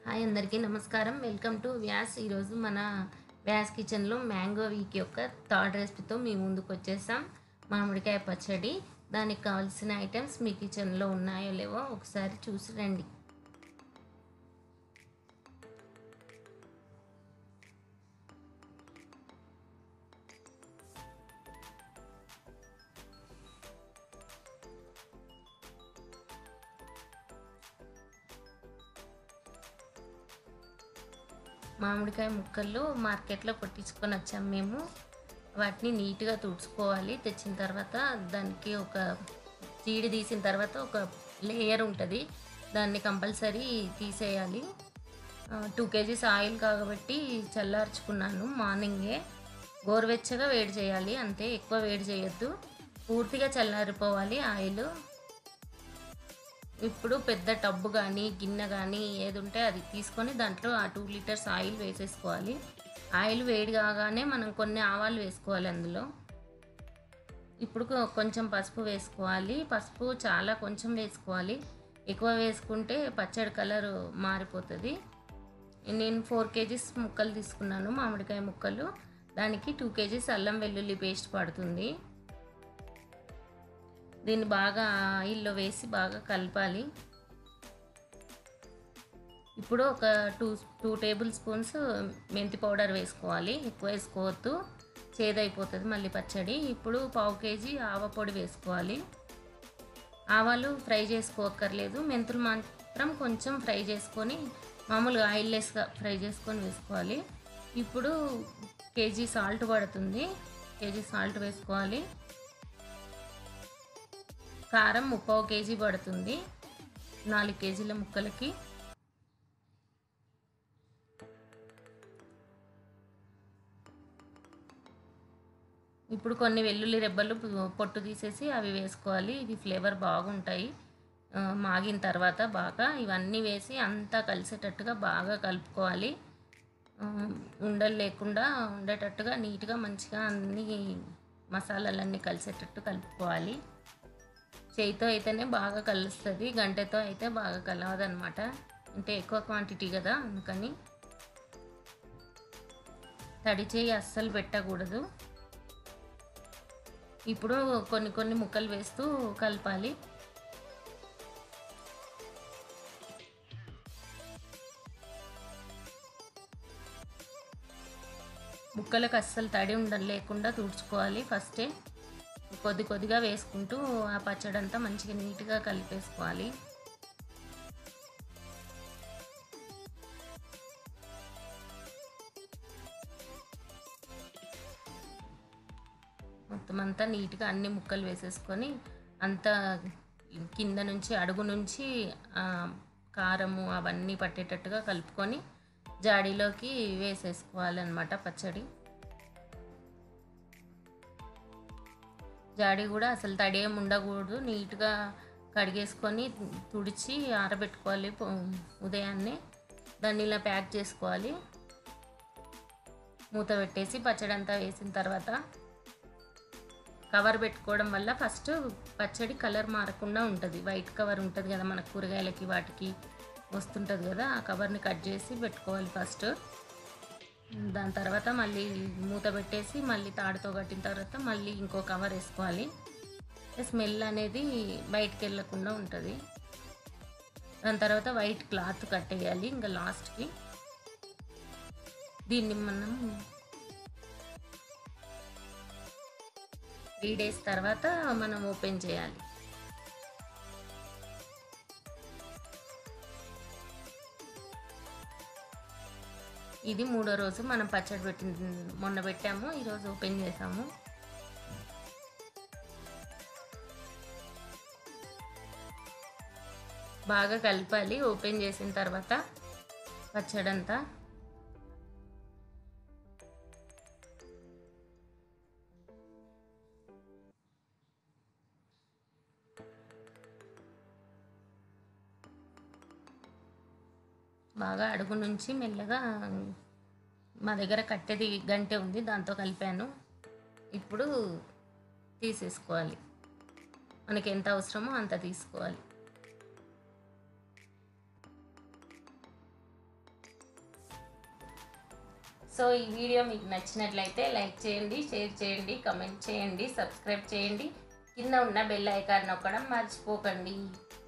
hi అందరికీ నమస్కారం welcome to Vyas ఈరోజు మన వ్యాస్ కిచెన్లో మ్యాంగో వీక్ యొక్క థర్డ్ రెసిపీతో మీ ముందుకు వచ్చేసాం మామిడికాయ పచ్చడి దానికి కావాల్సిన ఐటమ్స్ మీ కిచెన్లో ఉన్నాయో లేవో ఒకసారి చూసి రండి మామిడికాయ ముక్కలు మార్కెట్లో కొట్టించుకొని వచ్చాం మేము వాటిని నీట్గా తుడుచుకోవాలి తెచ్చిన తర్వాత దానికి ఒక చీడి తీసిన తర్వాత ఒక లేయర్ ఉంటుంది దాన్ని కంపల్సరీ తీసేయాలి టూ కేజీస్ ఆయిల్ కాబట్టి చల్లార్చుకున్నాను మార్నింగే గోరువెచ్చగా వేడి చేయాలి అంతే ఎక్కువ వేడి చేయొద్దు పూర్తిగా చల్లారిపోవాలి ఆయిల్ ఇప్పుడు పెద్ద టబ్బు కానీ గిన్నె కానీ ఏది ఉంటే అది తీసుకొని దాంట్లో ఆ టూ లీటర్స్ ఆయిల్ వేసేసుకోవాలి ఆయిల్ వేడి కాగానే మనం కొన్ని ఆవాలు వేసుకోవాలి అందులో ఇప్పుడు కొ- కొంచెం పసుపు వేసుకోవాలి పసుపు చాలా కొంచెం వేసుకోవాలి ఎక్కువ వేసుకుంటే పచ్చడి కలర్ మారిపోతుంది నేను ఫోర్ కేజీస్ ముక్కలు తీసుకున్నాను మామిడికాయ ముక్కలు దానికి టూ కేజీస్ అల్లం వెల్లుల్లి పేస్ట్ పడుతుంది దీన్ని బాగా ఆయిల్లో వేసి బాగా కలపాలి ఇప్పుడు ఒక టూ టూ టేబుల్ స్పూన్స్ మెంతి పౌడర్ వేసుకోవాలి ఎక్కువ వేసుకోవద్దు చేదైపోతుంది మళ్ళీ పచ్చడి ఇప్పుడు పావు కేజీ ఆవ పొడి వేసుకోవాలి ఆవాలు ఫ్రై చేసుకోక్కర్లేదు మెంతులు మాత్రం కొంచెం ఫ్రై చేసుకొని మామూలుగా ఆయిల్ లెస్గా ఫ్రై చేసుకొని వేసుకోవాలి ఇప్పుడు కేజీ సాల్ట్ పడుతుంది కేజీ సాల్ట్ వేసుకోవాలి కారం ముప్పావు కేజీ పడుతుంది నాలుగు కేజీల ముక్కలకి ఇప్పుడు కొన్ని వెల్లుల్లి రెబ్బలు పొట్టు తీసేసి అవి వేసుకోవాలి ఇవి ఫ్లేవర్ బాగుంటాయి ఆ, మాగిన తర్వాత బాగా ఇవన్నీ వేసి అంతా కలిసేటట్టుగా బాగా కలుపుకోవాలి ఆ, ఉండలు లేకుండా ఉండేటట్టుగా నీట్గా మంచిగా అన్ని మసాలాలన్నీ కలిసేటట్టు కలుపుకోవాలి చేయితో అయితేనే బాగా కలుస్తుంది గంటతో అయితే బాగా కలవదనమాట అంటే ఎక్కువ క్వాంటిటీ కదా అందుకని తడి చేయి అస్సలు పెట్టకూడదు ఇప్పుడు కొన్ని కొన్ని ముక్కలు వేస్తూ కలపాలి ముక్కలకు అస్సలు తడి ఉండ లేకుండా తుడుచుకోవాలి ఫస్టే కొద్ది కొద్దిగా వేసుకుంటూ ఆ పచ్చడి అంతా మంచిగా నీట్గా కలిపేసుకోవాలి మొత్తం అంతా నీట్గా అన్ని ముక్కలు వేసేసుకొని అంతా కింద నుంచి అడుగు నుంచి ఆ, కారము అవన్నీ పట్టేటట్టుగా కలుపుకొని జాడీలోకి వేసేసుకోవాలన్నమాట పచ్చడి జాడీ కూడా అసలు తడేం ఉండకూడదు నీట్గా కడిగేసుకొని తుడిచి ఆరబెట్టుకోవాలి పొ- ఉదయాన్నే దాన్ని ఇలా ప్యాక్ చేసుకోవాలి మూత పెట్టేసి పచ్చడి అంతా వేసిన తర్వాత కవర్ పెట్టుకోవడం వల్ల ఫస్ట్ పచ్చడి కలర్ మారకుండా ఉంటుంది వైట్ కవర్ ఉంటుంది కదా మన కూరగాయలకి వాటికి వస్తుంటుంది కదా ఆ కవర్ని కట్ చేసి పెట్టుకోవాలి ఫస్ట్ దాని తర్వాత మళ్ళీ మూత పెట్టేసి మళ్ళీ తాడుతో కట్టిన తర్వాత మళ్ళీ ఇంకో కవర్ వేసుకోవాలి స్మెల్ అనేది బయటికి వెళ్ళకుండా ఉంటుంది దాని తర్వాత వైట్ క్లాత్ కట్టేయాలి ఇంకా లాస్ట్కి దీన్ని మనం త్రీ డేస్ తర్వాత మనం ఓపెన్ చేయాలి ఇది మూడో రోజు మనం పచ్చడి పెట్టి మొన్న పెట్టాము ఈరోజు ఓపెన్ చేసాము బాగా కలపాలి ఓపెన్ చేసిన తర్వాత పచ్చడంతా బాగా అడుగు నుంచి మెల్లగా మా దగ్గర కట్టెది గంటె ఉంది దాంతో కలిపాను ఇప్పుడు తీసేసుకోవాలి మనకి ఎంత అవసరమో అంత తీసుకోవాలి సో ఈ వీడియో మీకు నచ్చినట్లయితే లైక్ చేయండి షేర్ చేయండి కమెంట్ చేయండి సబ్స్క్రైబ్ చేయండి కింద ఉన్న బెల్ ఐకాన్ నొక్కడం మర్చిపోకండి